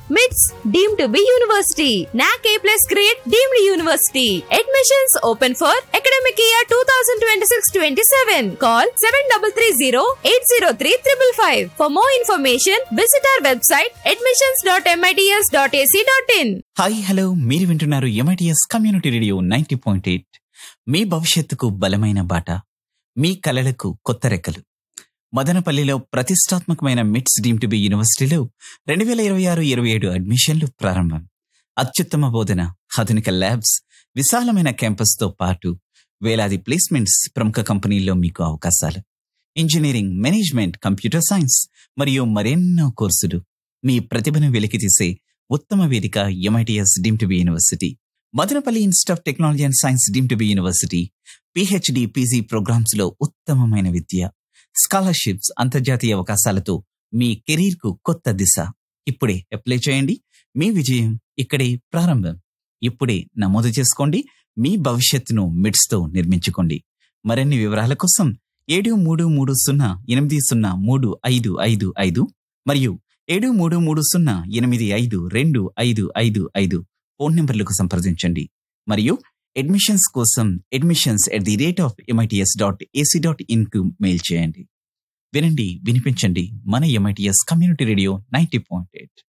MITS deemed to be university. NAC A plus grade deemed university. Admissions open for academic year 2026-27. Call 7330-803-555. For more information, visit our website admissions.mits.ac.in. Hi hello మీరు వింటున్నారు MITS community radio ninety point eight మీ భవిష్యత్తుకు బలమైన బాట మీ కలలకు కొత్త రెక్కలు మదనపల్లిలో ప్రతిష్టాత్మకమైన మిట్స్ డీమ్ టు బి యూనివర్సిటీలో రెండు వేల ఇరవై ఆరు ఇరవై ఏడు అడ్మిషన్లు ప్రారంభం అత్యుత్తమ బోధన ఆధునిక ల్యాబ్స్ విశాలమైన క్యాంపస్తో పాటు వేలాది ప్లేస్మెంట్స్ ప్రముఖ కంపెనీల్లో మీకు అవకాశాలు ఇంజనీరింగ్ మేనేజ్మెంట్ కంప్యూటర్ సైన్స్ మరియు మరెన్నో కోర్సులు మీ ప్రతిభను వెలికితీసే ఉత్తమ వేదిక MITS deem to be university Madanapalle institute of technology and science deem to be university PhD PG programs లో ఉత్తమమైన విద్య స్కాలర్షిప్స్ అంతర్జాతీయ అవకాశాలతో మీ కెరీర్ కు కొత్త దిశ ఇప్పుడే అప్లై చేయండి మీ విజయం ఇక్కడే ప్రారంభం ఇప్పుడే నమోదు చేసుకోండి మీ భవిష్యత్తును మిడ్స్ తో నిర్మించుకోండి మరిన్ని వివరాల కోసం ఏడు మూడు మూడు సున్నా ఎనిమిది సున్నా మూడు ఐదు ఐదు ఐదు మరియు ఏడు మూడు మూడు సున్నా ఎనిమిది ఐదు రెండు ఐదు ఐదు ఐదు ఫోన్ నెంబర్లకు సంప్రదించండి మరియు అడ్మిషన్స్ కోసం admissions at the rate of MITS dot AC dot in కు మెయిల్ చేయండి వినండి వినిపించండి మన MITS community radio ninety point eight